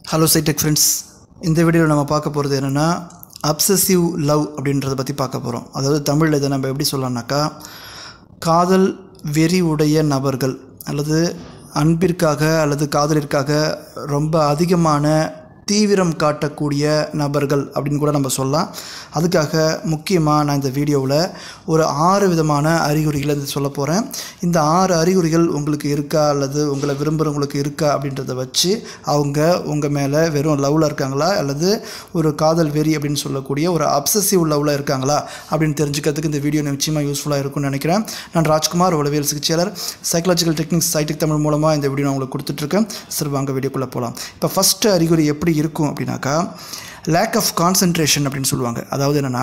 hello சைடெக் friends இந்த வீடியோவில் நம்ம பார்க்க போகிறது என்னென்னா அப்சசிவ் லவ் அப்படின்றத பற்றி பார்க்க போகிறோம் அதாவது தமிழில் இதை நம்ம எப்படி சொல்லலாம்னாக்கா காதல் வெறி உடைய நபர்கள் அல்லது அன்பிற்காக அல்லது காதலிற்காக ரொம்ப அதிகமான தீவிரம் காட்டக்கூடிய நபர்கள் அப்படின்னு கூட நம்ம சொல்லலாம் அதுக்காக முக்கியமாக நான் இந்த வீடியோவில் ஒரு ஆறு விதமான அறிகுறிகளை இது சொல்ல போகிறேன் இந்த ஆறு அறிகுறிகள் உங்களுக்கு இருக்கா அல்லது உங்களை விரும்புகிறவங்களுக்கு இருக்கா அப்படின்றத வச்சு அவங்க உங்கள் மேலே வெறும் லவ்வில் இருக்காங்களா அல்லது ஒரு காதல் வெறி அப்படின்னு சொல்லக்கூடிய ஒரு அப்சசிவ் லவ்வில் இருக்காங்களா அப்படின்னு தெரிஞ்சுக்கிறதுக்கு இந்த வீடியோ நிச்சயமாக யூஸ்ஃபுல்லாக இருக்கும்னு நினைக்கிறேன் நான் ராஜ்குமார் உளவியல் சிகிச்சையாளர் சைக்காலஜிக்கல் டெக்னிக்ஸ் சைட்டிக் தமிழ் மூலமாக இந்த வீடியோ நான் உங்களுக்கு கொடுத்துட்ருக்கேன் சரி வாங்க வீடியோக்குள்ளே போகலாம் இப்போ ஃபஸ்ட்டு அறிகுறி எப்படி இருக்கும் அப்படின்னாக்கா லேக் ஆஃப் கான்சன்ட்ரேஷன் அப்படின்னு சொல்லுவாங்க அதாவது என்னென்னா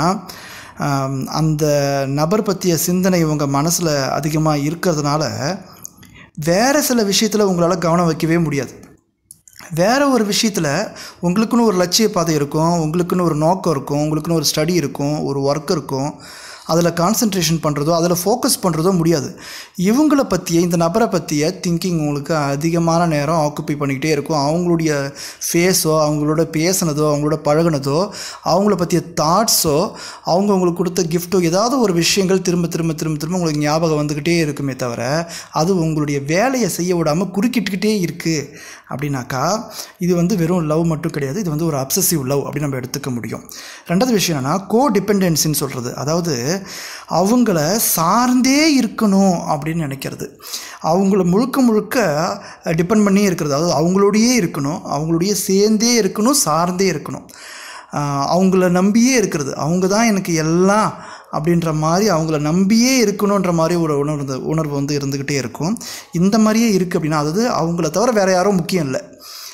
அந்த நபர் பற்றிய சிந்தனை உங்கள் மனசில் அதிகமாக இருக்கிறதுனால வேறு சில விஷயத்தில் உங்களால் கவனம் வைக்கவே முடியாது வேறு ஒரு விஷயத்தில் உங்களுக்குன்னு ஒரு லட்சிய பாதை இருக்கும் உங்களுக்குன்னு ஒரு நோக்கம் இருக்கும் உங்களுக்குன்னு ஒரு ஸ்டடி இருக்கும் ஒரு ஒர்க் இருக்கும் அதில் கான்சன்ட்ரேஷன் பண்ணுறதோ அதில் ஃபோக்கஸ் பண்ணுறதோ முடியாது இவங்கள பற்றிய இந்த நபரை பற்றிய திங்கிங் உங்களுக்கு அதிகமான நேரம் ஆக்குப்பை பண்ணிக்கிட்டே இருக்கும் அவங்களுடைய ஃபேஸோ அவங்களோட பேசினதோ அவங்களோட பழகுனதோ அவங்கள பற்றிய தாட்ஸோ அவங்க உங்களுக்கு கொடுத்த கிஃப்ட்டோ ஏதாவது ஒரு விஷயங்கள் திரும்ப திரும்ப திரும்ப திரும்ப உங்களுக்கு ஞாபகம் வந்துக்கிட்டே இருக்குமே தவிர அது உங்களுடைய வேலையை செய்ய விடாமல் குறுக்கிட்டுக்கிட்டே இருக்குது அப்படின்னாக்கா இது வந்து வெறும் லவ் மட்டும் கிடையாது இது வந்து ஒரு அப்சசிவ் லவ் அப்படின்னு நம்ம எடுத்துக்க முடியும் ரெண்டாவது விஷயம் என்னென்னா கோ டிபெண்டன்சின்னு சொல்கிறது அதாவது அவங்கள சார்ந்தே இருக்கணும் அப்படின்னு நினைக்கிறது அவங்கள முழுக்க முழுக்க டிபெண்ட் பண்ணி இருக்கிறது அதாவது அவங்களோடையே இருக்கணும் அவங்களோடைய சேர்ந்தே இருக்கணும் சார்ந்தே இருக்கணும் அவங்கள நம்பியே இருக்கிறது அவங்க தான் எனக்கு எல்லாம் அப்படின்ற மாதிரி அவங்கள நம்பியே இருக்கணுன்ற மாதிரி ஒரு உணர்வு உணர்வு வந்து இருந்துக்கிட்டே இருக்கும் இந்த மாதிரியே இருக்குது அப்படின்னா அதாவது அவங்கள தவிர வேறு யாரும் முக்கியம் இல்லை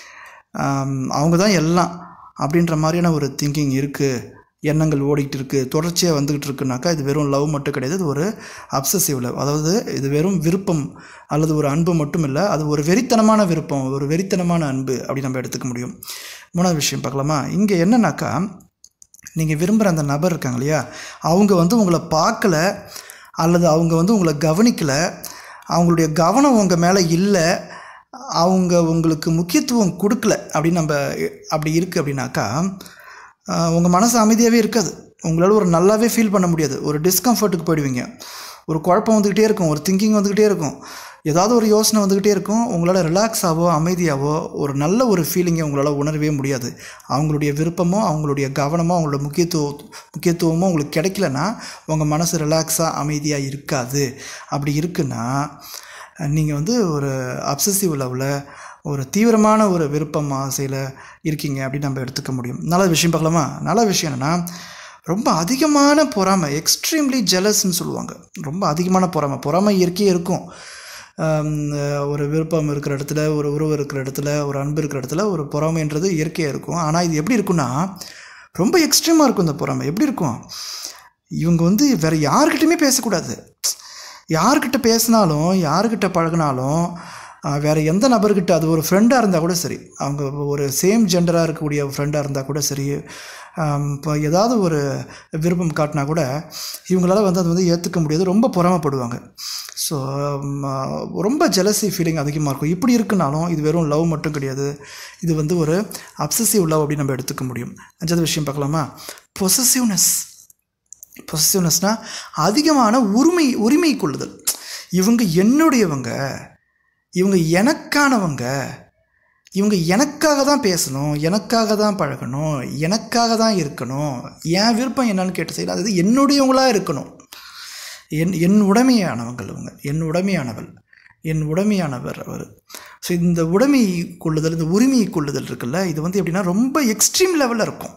அவங்க தான் எல்லாம் அப்படின்ற மாதிரியான ஒரு திங்கிங் இருக்குது எண்ணங்கள் ஓடிக்கிட்டு இருக்குது தொடர்ச்சியாக வந்துக்கிட்டு இருக்குனாக்கா இது வெறும் லவ் மட்டும் கிடையாது இது ஒரு அப்சசிவ் லவ் அதாவது இது வெறும் விருப்பம் அல்லது ஒரு அன்பு மட்டும் இல்லை அது ஒரு வெறித்தனமான விருப்பம் ஒரு வெறித்தனமான அன்பு அப்படி நம்ம எடுத்துக்க முடியும் மூணாவது விஷயம் பார்க்கலாமா இங்கே என்னன்னாக்கா நீங்கள் விரும்புகிற அந்த நபர் இருக்காங்க இல்லையா அவங்க வந்து உங்களை பார்க்கல அல்லது அவங்க வந்து உங்களை கவனிக்கலை அவங்களுடைய கவனம் உங்கள் மேலே இல்லை அவங்க உங்களுக்கு முக்கியத்துவம் கொடுக்கல அப்படின்னு நம்ம அப்படி இருக்குது அப்படின்னாக்கா உங்கள் மனசு அமைதியாகவே இருக்காது உங்களால் ஒரு நல்லாவே ஃபீல் பண்ண முடியாது ஒரு டிஸ்கம்ஃபர்ட்டுக்கு போயிடுவீங்க ஒரு குழப்பம் வந்துக்கிட்டே இருக்கும் ஒரு திங்கிங் வந்துக்கிட்டே இருக்கும் ஏதாவது ஒரு யோசனை வந்துக்கிட்டே இருக்கும் உங்களால் ரிலாக்ஸாவோ அமைதியாவோ ஒரு நல்ல ஒரு ஃபீலிங்கை உங்களால் உணரவே முடியாது அவங்களுடைய விருப்பமோ அவங்களுடைய கவனமோ அவங்களோட முக்கியத்துவ முக்கியத்துவமோ உங்களுக்கு கிடைக்கலன்னா உங்கள் மனசு ரிலாக்ஸாக அமைதியாக இருக்காது அப்படி இருக்குன்னா நீங்கள் வந்து ஒரு அப்சசிவ் லெவலில் ஒரு தீவிரமான ஒரு விருப்பம் ஆசையில் இருக்கீங்க அப்படின்னு நம்ம எடுத்துக்க முடியும் நல்ல விஷயம் பார்க்கலாமா நல்ல விஷயம் என்னென்னா ரொம்ப அதிகமான பொறாமை எக்ஸ்ட்ரீம்லி ஜெலஸ்ன்னு சொல்லுவாங்க ரொம்ப அதிகமான பொறாமை பொறாமை இயற்கையே இருக்கும் ஒரு விருப்பம் இருக்கிற இடத்துல ஒரு உறவு இருக்கிற இடத்துல ஒரு அன்பு இருக்கிற இடத்துல ஒரு பொறாமைன்றது இயற்கையாக இருக்கும் ஆனால் இது எப்படி இருக்குன்னா ரொம்ப எக்ஸ்ட்ரீமாக இருக்கும் இந்த பொறாமை எப்படி இருக்கும் இவங்க வந்து வேறு யாருக்கிட்டையுமே பேசக்கூடாது யார்கிட்ட பேசினாலும் யாருக்கிட்ட பழகினாலும் வேறு எந்த நபர்கிட்ட அது ஒரு ஃப்ரெண்டாக இருந்தால் கூட சரி அவங்க ஒரு சேம் ஜெண்டராக இருக்கக்கூடிய ஃப்ரெண்டாக இருந்தால் கூட சரி இப்போ ஏதாவது ஒரு விருப்பம் காட்டினா கூட இவங்களால வந்து அது வந்து ஏற்றுக்க முடியாது ரொம்ப பொறாமப்படுவாங்க ஸோ ரொம்ப ஜெலசி ஃபீலிங் அதிகமாக இருக்கும் இப்படி இருக்குனாலும் இது வெறும் லவ் மட்டும் கிடையாது இது வந்து ஒரு அப்சசிவ் லவ் அப்படின்னு நம்ம எடுத்துக்க முடியும் அஞ்சாவது விஷயம் பார்க்கலாமா பொசசிவ்னஸ் பொசசிவ்னஸ்னால் அதிகமான உரிமை உரிமை கொள்ளுதல் இவங்க என்னுடையவங்க இவங்க எனக்கானவங்க இவங்க எனக்காக தான் பேசணும் எனக்காக தான் பழகணும் எனக்காக தான் இருக்கணும் என் விருப்பம் என்னன்னு கேட்டு செய்யலாம் அது என்னுடையவங்களாக இருக்கணும் என் என் உடைமையானவங்கள் இவங்க என் உடைமையானவள் என் உடைமையானவர் அவர் ஸோ இந்த உடைமை கொள்ளுதல் இந்த உரிமையை கொள்ளுதல் இருக்குல்ல இது வந்து எப்படின்னா ரொம்ப எக்ஸ்ட்ரீம் லெவலில் இருக்கும்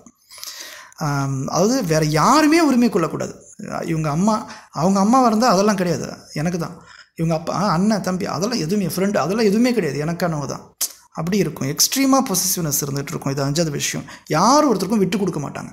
அதாவது வேறு யாருமே உரிமை கொள்ளக்கூடாது இவங்க அம்மா அவங்க அம்மாவாக இருந்தால் அதெல்லாம் கிடையாது எனக்கு தான் இவங்க அப்பா அண்ணன் தம்பி அதெல்லாம் எதுவுமே ஃப்ரெண்டு அதெல்லாம் எதுவுமே கிடையாது எனக்கானவங்க தான் அப்படி இருக்கும் எக்ஸ்ட்ரீமாக பொசிசிவ்னஸ் இருந்துகிட்டு இருக்கும் இது அஞ்சாவது விஷயம் யார் ஒருத்தருக்கும் விட்டு கொடுக்க மாட்டாங்க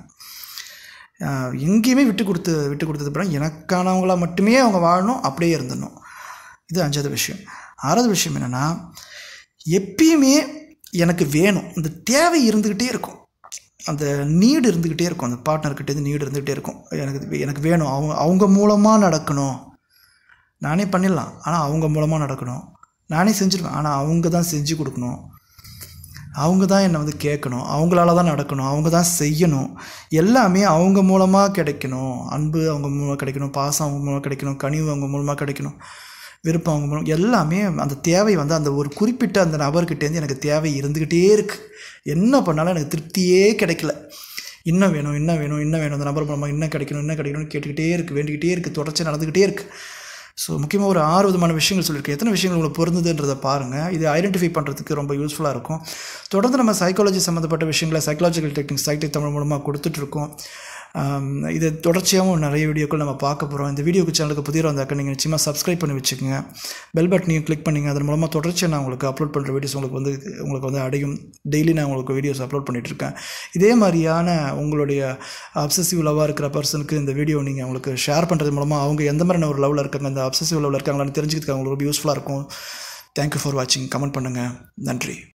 எங்கேயுமே விட்டு கொடுத்து விட்டு கொடுத்தது அப்புறம் எனக்கானவங்களாக மட்டுமே அவங்க வாழணும் அப்படியே இருந்துடணும் இது அஞ்சாவது விஷயம் ஆறாவது விஷயம் என்னென்னா எப்பயுமே எனக்கு வேணும் இந்த தேவை இருந்துக்கிட்டே இருக்கும் அந்த நீடு இருந்துக்கிட்டே இருக்கும் அந்த பார்ட்னர்கிட்டேருந்து நீடு இருந்துக்கிட்டே இருக்கும் எனக்கு எனக்கு வேணும் அவங்க அவங்க மூலமாக நடக்கணும் நானே பண்ணிடலாம் ஆனால் அவங்க மூலமாக நடக்கணும் நானே செஞ்சுருவேன் ஆனால் அவங்க தான் செஞ்சு கொடுக்கணும் அவங்க தான் என்னை வந்து கேட்கணும் அவங்களால தான் நடக்கணும் அவங்க தான் செய்யணும் எல்லாமே அவங்க மூலமாக கிடைக்கணும் அன்பு அவங்க மூலமாக கிடைக்கணும் பாசம் அவங்க மூலமாக கிடைக்கணும் கனிவு அவங்க மூலமாக கிடைக்கணும் விருப்பம் அவங்க மூலம் எல்லாமே அந்த தேவை வந்து அந்த ஒரு குறிப்பிட்ட அந்த நபர்கிட்டேருந்து எனக்கு தேவை இருந்துக்கிட்டே இருக்குது என்ன பண்ணாலும் எனக்கு திருப்தியே கிடைக்கல இன்னும் வேணும் இன்னும் வேணும் இன்னும் வேணும் அந்த நபர் மூலமாக இன்னும் கிடைக்கணும் இன்னும் கிடைக்கணும்னு கேட்டுக்கிட்டே இருக்குது வேண்டிக்கிட்டே இருக்குது தொடர்ச்சி நடந்துக்கிட்டே இருக்குது ஸோ முக்கியமாக ஒரு ஆறு விதமான விஷயங்கள் சொல்லியிருக்கேன் எத்தனை விஷயங்கள் உங்களுக்கு பொருந்துதுன்றதை பாருங்கள் இது ஐடென்டிஃபை பண்ணுறதுக்கு ரொம்ப யூஸ்ஃபுல்லாக இருக்கும் தொடர்ந்து நம்ம சைக்காலஜி சம்மந்தப்பட்ட விஷயங்களை சைக்காலஜிக்கல் டெக்னிக்ஸ் சைக்கிள் தமிழ் மூலமாக கொடுத்துட்ருக்கோம் இது தொடர்ச்சியாகவும் நிறைய வீடியோக்கள் நம்ம பார்க்க போகிறோம் இந்த வீடியோக்கு சேனலுக்கு புதிய வந்தாக்க நீங்கள் நிச்சயமாக சப்ஸ்கிரைப் பண்ணி வச்சுக்கோங்க பெல் பட்டனையும் கிளிக் பண்ணிங்க அதன் மூலமாக தொடர்ச்சியாக நான் உங்களுக்கு அப்லோட் பண்ணுற வீடியோஸ் உங்களுக்கு வந்து உங்களுக்கு வந்து அடையும் டெய்லி நான் உங்களுக்கு வீடியோஸ் அப்லோட் பண்ணிகிட்ருக்கேன் இதே மாதிரியான உங்களுடைய அப்சசிவ் லவ்வாக இருக்கிற பர்சனுக்கு இந்த வீடியோ நீங்கள் அவங்களுக்கு ஷேர் பண்ணுறது மூலமாக அவங்க எந்த மாதிரியான ஒரு லெவலில் இருக்காங்க அந்த அப்சசிவ் லெவலில் இருக்காங்களான்னு தெரிஞ்சுக்கிறதுக்கு அவங்களுக்கு ரொம்ப யூஸ்ஃபுல்லாக இருக்கும் தேங்க்யூ ஃபார் வாட்சிங் கமெண்ட் பண்ணுங்கள் நன்றி